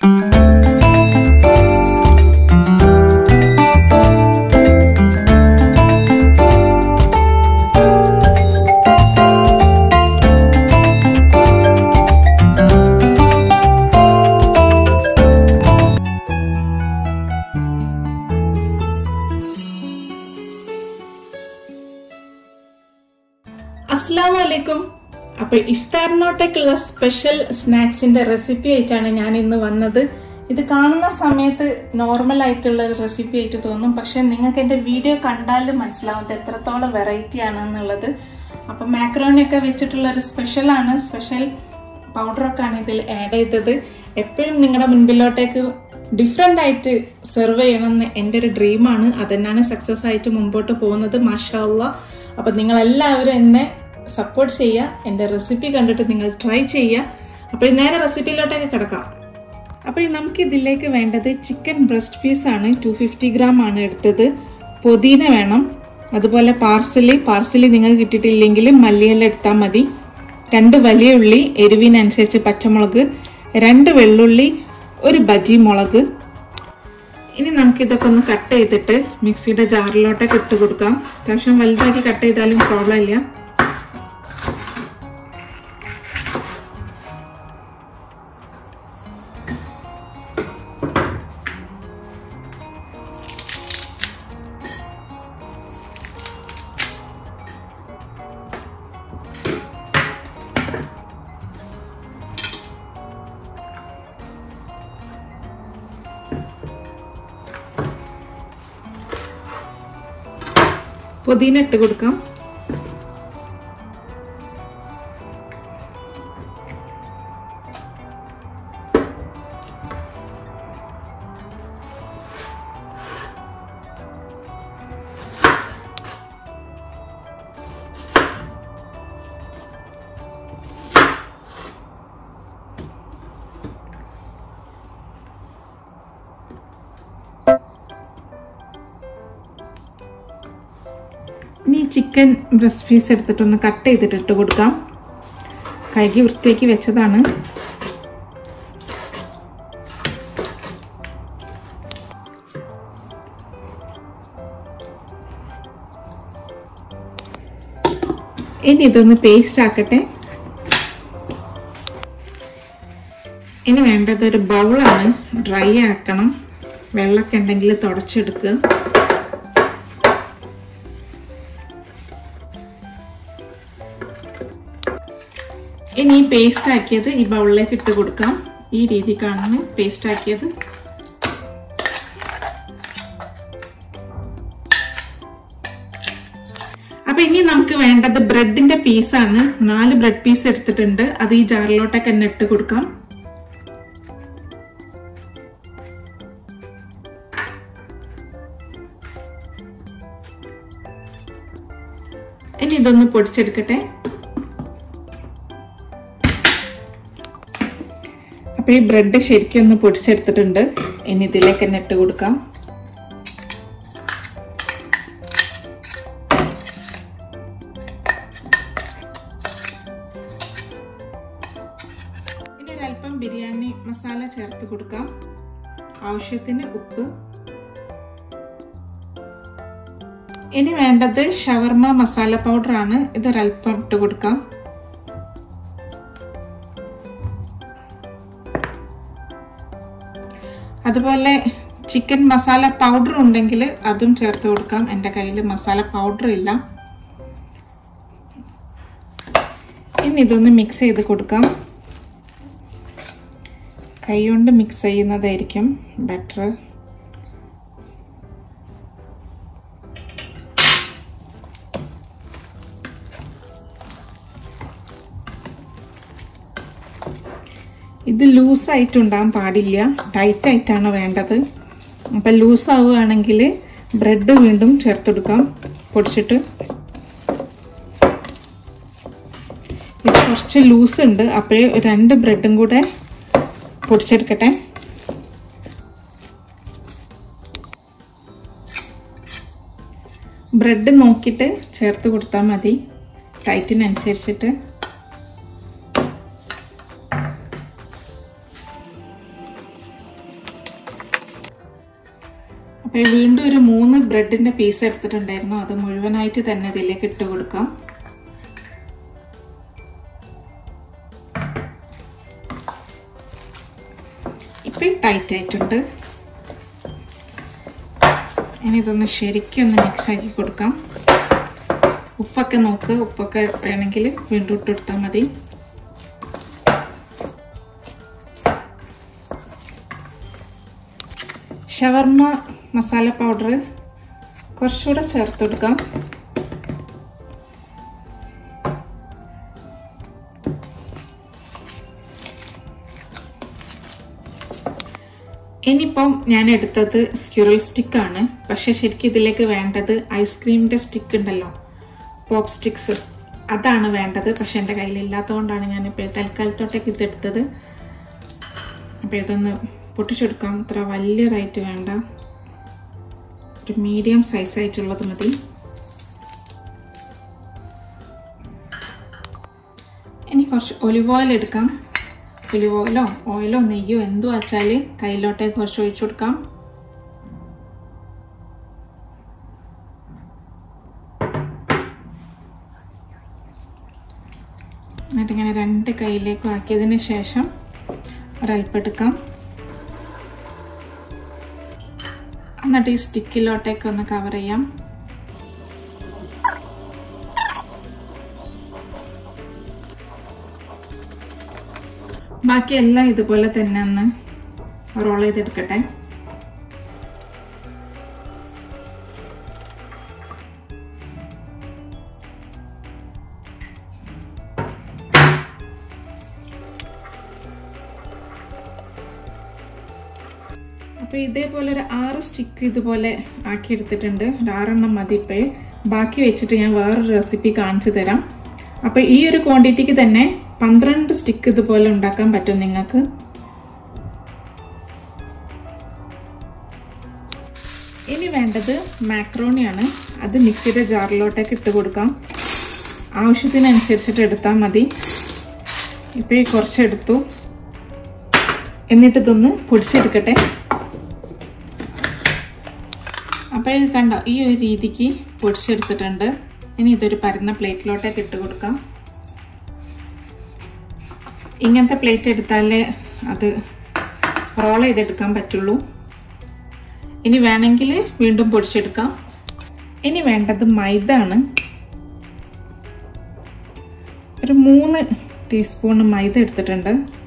അസ്സാം വലൈക്കും അപ്പോൾ ഇഫ്താറിനോട്ടേക്കുള്ള സ്പെഷ്യൽ സ്നാക്സിന്റെ റെസിപ്പി ആയിട്ടാണ് ഞാൻ ഇന്ന് വന്നത് ഇത് കാണുന്ന സമയത്ത് നോർമൽ ആയിട്ടുള്ള ഒരു റെസിപ്പി ആയിട്ട് തോന്നും പക്ഷെ നിങ്ങൾക്ക് എൻ്റെ വീഡിയോ കണ്ടാൽ മനസ്സിലാവും ഇത് എത്രത്തോളം വെറൈറ്റി ആണ് എന്നുള്ളത് അപ്പം മാക്രോണിയൊക്കെ വെച്ചിട്ടുള്ള ഒരു സ്പെഷ്യലാണ് സ്പെഷ്യൽ പൗഡറൊക്കെ ആണ് ഇതിൽ ആഡ് ചെയ്തത് എപ്പോഴും നിങ്ങളുടെ മുൻപിലോട്ടേക്ക് ഡിഫറെൻ്റ് ആയിട്ട് സെർവ് ചെയ്യണമെന്ന് എൻ്റെ ഒരു ഡ്രീമാണ് അതന്നെയാണ് സക്സസ് ആയിട്ട് മുമ്പോട്ട് പോകുന്നത് മാഷാല്ല അപ്പം നിങ്ങളെല്ലാവരും എന്നെ സപ്പോർട്ട് ചെയ്യുക എൻ്റെ റെസിപ്പി കണ്ടിട്ട് നിങ്ങൾ ട്രൈ ചെയ്യുക അപ്പോൾ നേരെ റെസിപ്പിയിലോട്ടൊക്കെ കിടക്കാം അപ്പോൾ നമുക്ക് ഇതിലേക്ക് വേണ്ടത് ചിക്കൻ ബ്രസ്റ്റ് പീസ് ആണ് ടു ഫിഫ്റ്റി ഗ്രാം ആണ് എടുത്തത് പുതിന വേണം അതുപോലെ പാർസലി പാർസലി നിങ്ങൾക്ക് കിട്ടിയിട്ടില്ലെങ്കിൽ മല്ലിയില എടുത്താൽ മതി രണ്ട് വലിയ ഉള്ളി എരിവിനനുസരിച്ച് പച്ചമുളക് രണ്ട് വെള്ളുള്ളി ഒരു ബജി മുളക് ഇനി നമുക്കിതൊക്കെ ഒന്ന് കട്ട് ചെയ്തിട്ട് മിക്സിയുടെ ജാറിലോട്ടൊക്കെ ഇട്ട് കൊടുക്കാം അത്യാവശ്യം വലുതാക്കി കട്ട് ചെയ്താലും പ്രോബ്ലം ഇല്ല പുതിന ഇട്ട് കൊടുക്കാം ഇനി ചിക്കൻ ബ്രസ്റ്റ് പീസ് എടുത്തിട്ടൊന്ന് കട്ട് ചെയ്തിട്ട് ഇട്ട് കൊടുക്കാം കഴുകി വൃത്തിയാക്കി വെച്ചതാണ് ഇനി ഇതൊന്ന് പേസ്റ്റ് ആക്കട്ടെ ഇനി വേണ്ടത് ഒരു ബൗളാണ് ഡ്രൈ ആക്കണം വെള്ളമൊക്കെ ഉണ്ടെങ്കിൽ തുടച്ചെടുക്കുക ഇനി ഈ പേസ്റ്റ് ആക്കിയത് ഈ ബൗളിലേക്ക് ഇട്ട് കൊടുക്കാം ഈ രീതിക്കാണ് പേസ്റ്റ് ആക്കിയത് അപ്പൊ ഇനി നമുക്ക് വേണ്ടത് ബ്രെഡിന്റെ പീസാണ് നാല് ബ്രെഡ് പീസ് എടുത്തിട്ടുണ്ട് അത് ഈ ജാറിലോട്ടൊക്കെ തന്നെ ഇട്ട് കൊടുക്കാം ഇനി ഇതൊന്ന് പൊടിച്ചെടുക്കട്ടെ അപ്പൊ ഈ ബ്രെഡ് ശരിക്കും ഒന്ന് പൊടിച്ചെടുത്തിട്ടുണ്ട് ഇനി ഇതിലേക്ക് തന്നെ ഇട്ട് കൊടുക്കാം ഇനി ഒരല്പം ബിരിയാണി മസാല ചേർത്ത് കൊടുക്കാം ആവശ്യത്തിന് ഉപ്പ് ഇനി വേണ്ടത് ഷവർമ മസാല പൗഡർ ആണ് ഇതൊരല്പം ഇട്ട് കൊടുക്കാം അതുപോലെ ചിക്കൻ മസാല പൗഡർ ഉണ്ടെങ്കിൽ അതും ചേർത്ത് കൊടുക്കാം എൻ്റെ കയ്യിൽ മസാല പൗഡർ ഇല്ല ഇനി ഇതൊന്ന് മിക്സ് ചെയ്ത് കൊടുക്കാം കൈകൊണ്ട് മിക്സ് ചെയ്യുന്നതായിരിക്കും ബെറ്റർ ഇത് ലൂസായിട്ട് ഉണ്ടാകാൻ പാടില്ല ടൈറ്റ് ആയിട്ടാണ് വേണ്ടത് അപ്പം ലൂസ് ആവുകയാണെങ്കിൽ ബ്രെഡ് വീണ്ടും ചേർത്തെടുക്കാം പൊടിച്ചിട്ട് ഇത് കുറച്ച് ലൂസ് ഉണ്ട് അപ്പോഴേ രണ്ട് ബ്രെഡും കൂടെ പൊടിച്ചെടുക്കട്ടെ ബ്രെഡ് നോക്കിയിട്ട് ചേർത്ത് കൊടുത്താൽ മതി ടൈറ്റിനനുസരിച്ചിട്ട് അപ്പോൾ വീണ്ടും ഒരു മൂന്ന് ബ്രെഡിന്റെ പീസ് എടുത്തിട്ടുണ്ടായിരുന്നു അത് മുഴുവനായിട്ട് തന്നെ ഇതിലേക്ക് ഇട്ട് കൊടുക്കാം ഇപ്പം ടൈറ്റ് ആയിട്ടുണ്ട് ഇനി ഇതൊന്ന് ശരിക്കും ഒന്ന് മിക്സ് ആക്കി കൊടുക്കാം ഉപ്പൊക്കെ നോക്ക് ഉപ്പൊക്കെ വേണമെങ്കിൽ വീണ്ടും ഇട്ടെടുത്താൽ മതി ഷവർമ മസാല പൗഡർ കുറച്ചുകൂടെ ചേർത്ത് കൊടുക്കാം ഇനിയിപ്പം ഞാൻ എടുത്തത് സ്ക്യൂറൽ സ്റ്റിക്കാണ് പക്ഷെ ശരിക്കും ഇതിലേക്ക് വേണ്ടത് ഐസ്ക്രീമിൻ്റെ സ്റ്റിക്ക് ഉണ്ടല്ലോ പോപ്പ് സ്റ്റിക്സ് അതാണ് വേണ്ടത് പക്ഷെ എൻ്റെ കയ്യിലില്ലാത്തതുകൊണ്ടാണ് ഞാനിപ്പോൾ തൽക്കാലത്തോട്ടേക്ക് ഇതെടുത്തത് അപ്പോൾ ഇതൊന്ന് പൊട്ടിച്ചെടുക്കാം ഇത്ര വലിയതായിട്ട് വേണ്ട ഒരു മീഡിയം സൈസായിട്ടുള്ളത് മതി ഇനി കുറച്ച് ഒലിവ് ഓയിൽ എടുക്കാം ഒലിവ് ഓയിലോ ഓയിലോ നെയ്യോ എന്തു വച്ചാൽ കയ്യിലോട്ടേക്ക് കുറച്ച് ഒഴിച്ചു കൊടുക്കാം എന്നിട്ട് ഇങ്ങനെ രണ്ട് കയ്യിലേക്കും ആക്കിയതിന് ശേഷം ഒരൽപ്പം എടുക്കാം എന്നിട്ട് ഈ സ്റ്റിക്കിലോട്ടേക്ക് ഒന്ന് കവർ ചെയ്യാം ബാക്കിയെല്ലാം ഇതുപോലെ തന്നെ ഒന്ന് റോൾ ചെയ്തെടുക്കട്ടെ അപ്പോൾ ഇതേപോലെ ഒരു ആറ് സ്റ്റിക്ക് ഇതുപോലെ ആക്കി എടുത്തിട്ടുണ്ട് ഒരു ആറെണ്ണം മതി ഇപ്പോൾ ബാക്കി വെച്ചിട്ട് ഞാൻ വേറൊരു റെസിപ്പി കാണിച്ചു തരാം അപ്പോൾ ഈ ഒരു ക്വാണ്ടിറ്റിക്ക് തന്നെ പന്ത്രണ്ട് സ്റ്റിക്ക് ഇതുപോലെ ഉണ്ടാക്കാൻ പറ്റും നിങ്ങൾക്ക് ഇനി വേണ്ടത് മാക്രോണിയാണ് അത് മിക്സിയുടെ ജാറിലോട്ടേക്ക് ഇട്ട് കൊടുക്കാം ആവശ്യത്തിനനുസരിച്ചിട്ട് എടുത്താൽ മതി ഇപ്പോൾ ഈ കുറച്ചെടുത്തു എന്നിട്ട് ഇതൊന്ന് പൊടിച്ചെടുക്കട്ടെ അപ്പോൾ ഇത് കണ്ടോ ഈ ഒരു രീതിക്ക് പൊടിച്ചെടുത്തിട്ടുണ്ട് ഇനി ഇതൊരു പരന്ന പ്ലേറ്റിലോട്ടേക്ക് ഇട്ട് കൊടുക്കാം ഇങ്ങനത്തെ പ്ലേറ്റ് എടുത്താലേ അത് റോൾ ചെയ്തെടുക്കാൻ പറ്റുള്ളൂ ഇനി വേണമെങ്കിൽ വീണ്ടും പൊടിച്ചെടുക്കാം ഇനി വേണ്ടത് മൈദ ആണ് ഒരു മൂന്ന് ടീസ്പൂൺ മൈദ എടുത്തിട്ടുണ്ട്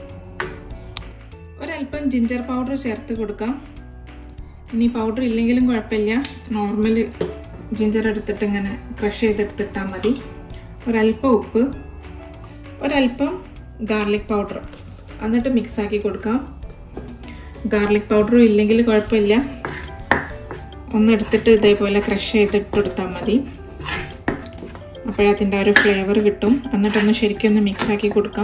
ഒരല്പം ജിഞ്ചർ പൗഡർ ചേർത്ത് കൊടുക്കാം ഇനി പൗഡർ ഇല്ലെങ്കിലും കുഴപ്പമില്ല നോർമൽ ജിഞ്ചർ എടുത്തിട്ട് ഇങ്ങനെ ക്രഷ് ചെയ്തെടുത്തിട്ടാൽ മതി ഒരല്പം ഉപ്പ് ഒരല്പം ഗാർലിക് പൗഡർ എന്നിട്ട് മിക്സ് ആക്കി കൊടുക്കാം ഗാർലിക് പൗഡറും ഇല്ലെങ്കിൽ കുഴപ്പമില്ല ഒന്നെടുത്തിട്ട് ഇതേപോലെ ക്രഷ് ചെയ്തിട്ട് കൊടുത്താൽ മതി അപ്പോഴതിൻ്റെ ഒരു ഫ്ലേവർ കിട്ടും എന്നിട്ടൊന്ന് ശരിക്കും ഒന്ന് മിക്സ് ആക്കി കൊടുക്കാം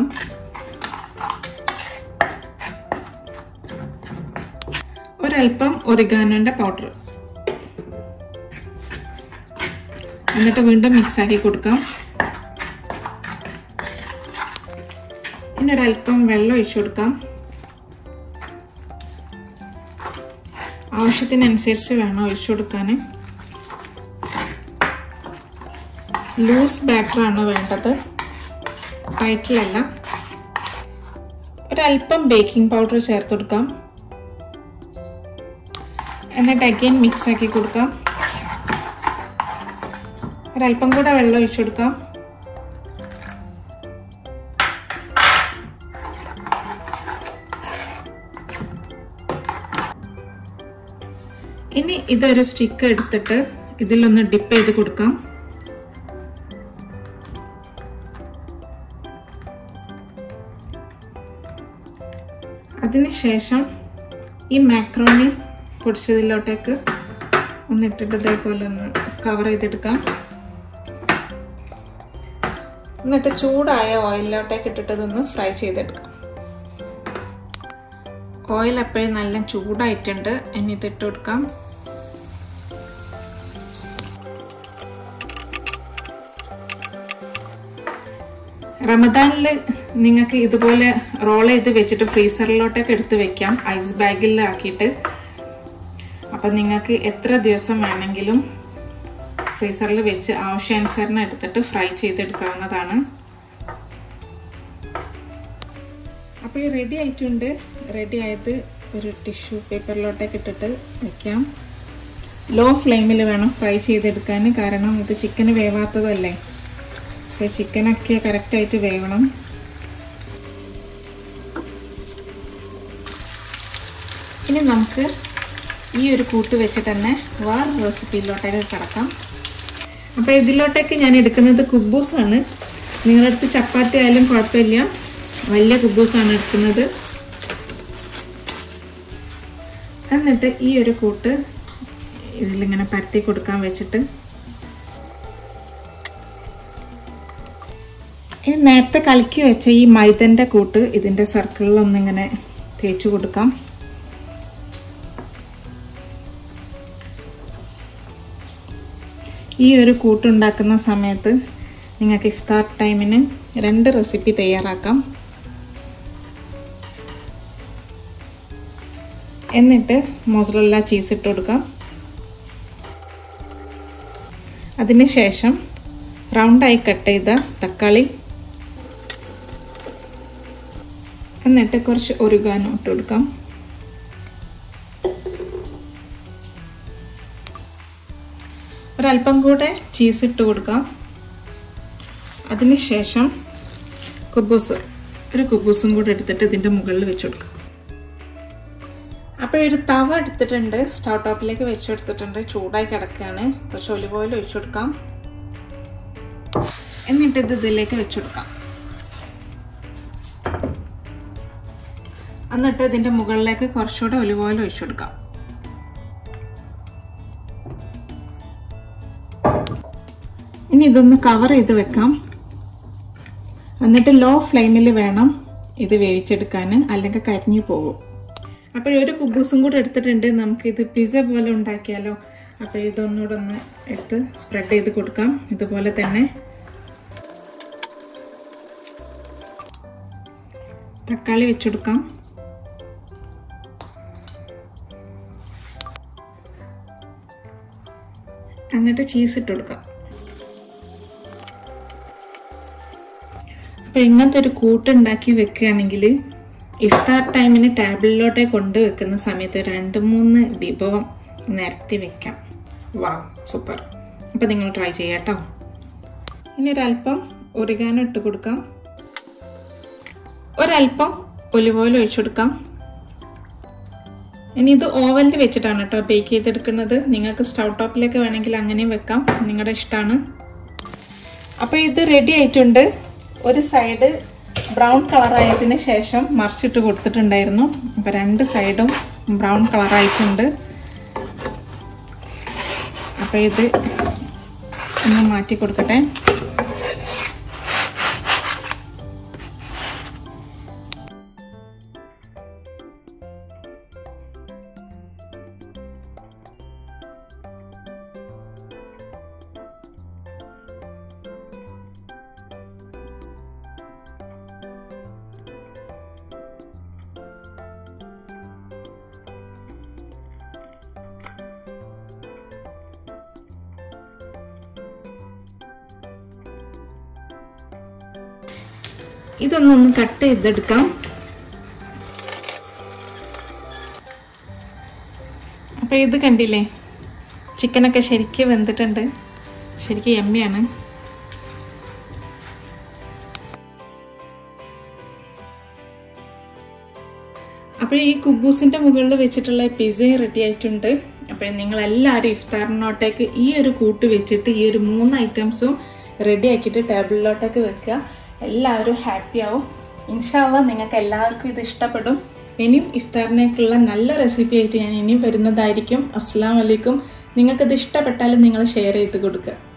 ഒരല്പം ഒറിഗാനോൻ്റെ പൗഡർ എന്നിട്ട് വീണ്ടും മിക്സ് ആക്കി കൊടുക്കാം ഇനി ഒരല്പം വെള്ളം ഒഴിച്ചു കൊടുക്കാം ആവശ്യത്തിനനുസരിച്ച് വേണം ഒഴിച്ചു കൊടുക്കാൻ ലൂസ് ബാറ്ററാണ് വേണ്ടത് ടൈറ്റിലല്ല ഒരല്പം ബേക്കിംഗ് പൗഡർ ചേർത്ത് കൊടുക്കാം എന്നിട്ട് അഗൈൻ മിക്സ് ആക്കി കൊടുക്കാം ഒരല്പം കൂടെ വെള്ളം ഒഴിച്ചു കൊടുക്കാം ഇനി ഇതൊരു സ്റ്റിക്ക് എടുത്തിട്ട് ഇതിലൊന്ന് ഡിപ്പ് ചെയ്ത് കൊടുക്കാം അതിനുശേഷം ഈ മാക്രോണി പൊടിച്ചതിലോട്ടേക്ക് ഒന്ന് ഇട്ടിട്ട് ഇതേപോലെ ഒന്ന് കവർ ചെയ്തെടുക്കാം എന്നിട്ട് ചൂടായ ഓയിലിലോട്ടേക്ക് ഇട്ടിട്ട് ഇതൊന്ന് ഫ്രൈ ചെയ്തെടുക്കാം ഓയിൽ അപ്പോഴും നല്ല ചൂടായിട്ടുണ്ട് ഇനി ഇതിട്ട് കൊടുക്കാം റമദാനിൽ നിങ്ങൾക്ക് ഇതുപോലെ റോൾ ചെയ്ത് വെച്ചിട്ട് ഫ്രീസറിലോട്ടൊക്കെ എടുത്ത് വെക്കാം ഐസ് ബാഗിൽ ആക്കിയിട്ട് അപ്പം നിങ്ങൾക്ക് എത്ര ദിവസം വേണമെങ്കിലും ഫ്രീസറിൽ വെച്ച് ആവശ്യാനുസരണം എടുത്തിട്ട് ഫ്രൈ ചെയ്തെടുക്കാവുന്നതാണ് അപ്പോൾ ഈ റെഡി ആയിട്ടുണ്ട് റെഡി ആയത് ഒരു ടിഷ്യൂ പേപ്പറിലോട്ടേക്ക് ഇട്ടിട്ട് വെക്കാം ലോ ഫ്ലെയിമിൽ വേണം ഫ്രൈ ചെയ്തെടുക്കാൻ കാരണം ഇത് ചിക്കന് വേവാത്തതല്ലേ അപ്പോൾ ചിക്കനൊക്കെ കറക്റ്റായിട്ട് വേവണം ഇനി നമുക്ക് ഈ ഒരു കൂട്ട് വെച്ചിട്ട് തന്നെ വേറെ റെസിപ്പിയിലോട്ടേക്ക് കിടക്കാം അപ്പോൾ ഇതിലോട്ടേക്ക് ഞാൻ എടുക്കുന്നത് കുബൂസാണ് നിങ്ങളുടെ അടുത്ത് ചപ്പാത്തി ആയാലും കുഴപ്പമില്ല വലിയ കുബൂസാണ് എടുക്കുന്നത് എന്നിട്ട് ഈ ഒരു കൂട്ട് ഇതിലിങ്ങനെ പരത്തി കൊടുക്കാൻ വെച്ചിട്ട് ഇനി നേരത്തെ കലക്കി വെച്ച ഈ മൈദൻ്റെ കൂട്ട് ഇതിൻ്റെ സർക്കിളിലൊന്നിങ്ങനെ തേച്ച് കൊടുക്കാം ഈ ഒരു കൂട്ടുണ്ടാക്കുന്ന സമയത്ത് നിങ്ങൾക്ക് ഇഫ്താർ ടൈമിന് രണ്ട് റെസിപ്പി തയ്യാറാക്കാം എന്നിട്ട് മോസറല്ല ചീസ് ഇട്ട് കൊടുക്കാം അതിന് ശേഷം റൗണ്ടായി കട്ട് ചെയ്ത തക്കാളി എന്നിട്ട് കുറച്ച് ഒരുകാനും ഇട്ട് കൊടുക്കാം ഒരല്പം കൂടെ ചീസ് ഇട്ട് കൊടുക്കാം അതിനുശേഷം കുബൂസ് ഒരു കുബൂസും കൂടെ എടുത്തിട്ട് ഇതിൻ്റെ മുകളിൽ വെച്ച് കൊടുക്കാം അപ്പോൾ ഒരു തവ എടുത്തിട്ടുണ്ട് സ്റ്റൗ ടോപ്പിലേക്ക് വെച്ച് കൊടുത്തിട്ടുണ്ട് ചൂടായി കിടക്കുകയാണ് കുറച്ച് ഒലിവ് ഓയിൽ ഒഴിച്ചു കൊടുക്കാം എന്നിട്ട് ഇത് ഇതിലേക്ക് വെച്ച് കൊടുക്കാം എന്നിട്ട് ഇതിൻ്റെ മുകളിലേക്ക് കുറച്ചുകൂടെ ഒലിവ് ഓയിൽ ഒഴിച്ചു കൊടുക്കാം ഇനി ഇതൊന്ന് കവർ ചെയ്ത് വെക്കാം എന്നിട്ട് ലോ ഫ്ലെയിമിൽ വേണം ഇത് വേവിച്ചെടുക്കാൻ അല്ലെങ്കിൽ കരിഞ്ഞു പോകും അപ്പോൾ ഒരു കുബൂസും കൂടെ എടുത്തിട്ടുണ്ട് നമുക്ക് ഇത് പിസ്സ പോലെ ഉണ്ടാക്കിയാലോ അപ്പോൾ ഇതൊന്നുകൂടെ ഒന്ന് എടുത്ത് സ്പ്രെഡ് ചെയ്ത് കൊടുക്കാം ഇതുപോലെ തന്നെ തക്കാളി വെച്ചെടുക്കാം എന്നിട്ട് ചീസ് ഇട്ട് കൊടുക്കാം അപ്പോൾ ഇങ്ങനത്തെ ഒരു കൂട്ടുണ്ടാക്കി വെക്കുകയാണെങ്കിൽ ഇഫ്താർ ടൈമിന് ടേബിളിലോട്ടെ കൊണ്ട് വെക്കുന്ന സമയത്ത് രണ്ട് മൂന്ന് വിഭവം നിരത്തി വെക്കാം വാ സൂപ്പർ അപ്പം നിങ്ങൾ ട്രൈ ചെയ്യാം കേട്ടോ ഇനി ഒരല്പം ഒറിഗാനോ ഇട്ട് കൊടുക്കാം ഒരല്പം ഒലിവ് ഓയിൽ ഒഴിച്ചു കൊടുക്കാം ഇനി ഇത് ഓവനിൽ വെച്ചിട്ടാണ് കേട്ടോ ബേക്ക് ചെയ്തെടുക്കുന്നത് നിങ്ങൾക്ക് സ്റ്റൗ ടോപ്പിലേക്ക് വേണമെങ്കിൽ അങ്ങനെയും വെക്കാം നിങ്ങളുടെ ഇഷ്ടമാണ് അപ്പോൾ ഇത് റെഡി ആയിട്ടുണ്ട് ഒരു സൈഡ് ബ്രൗൺ കളറായതിന് ശേഷം മറിച്ചിട്ട് കൊടുത്തിട്ടുണ്ടായിരുന്നു അപ്പോൾ രണ്ട് സൈഡും ബ്രൗൺ കളറായിട്ടുണ്ട് അപ്പോൾ ഇത് ഒന്ന് മാറ്റി കൊടുക്കട്ടെ ഇതൊന്നൊന്ന് കട്ട് ചെയ്തെടുക്കാം അപ്പോൾ ഇത് കണ്ടില്ലേ ചിക്കനൊക്കെ ശരിക്കും വെന്തിട്ടുണ്ട് ശരിക്കും എമ്മയാണ് അപ്പോൾ ഈ കുബൂസിൻ്റെ മുകളിൽ വെച്ചിട്ടുള്ള പിസയും റെഡി ആയിട്ടുണ്ട് അപ്പോൾ നിങ്ങൾ എല്ലാവരും ഇഫ്താറിനോട്ടേക്ക് ഈ ഒരു കൂട്ട് വെച്ചിട്ട് ഈ ഒരു മൂന്ന് ഐറ്റംസും റെഡി ആക്കിയിട്ട് ടേബിളിലോട്ടേക്ക് വെക്കുക എല്ലാവരും ഹാപ്പി ആവും ഇൻഷാല്ല നിങ്ങൾക്ക് എല്ലാവർക്കും ഇത് ഇഷ്ടപ്പെടും ഇനിയും ഇഫ്താറിനേക്കുള്ള നല്ല റെസിപ്പി ആയിട്ട് ഞാൻ ഇനിയും വരുന്നതായിരിക്കും അസ്സാം വലൈക്കും നിങ്ങൾക്കിത് ഇഷ്ടപ്പെട്ടാലും നിങ്ങൾ ഷെയർ ചെയ്ത് കൊടുക്കുക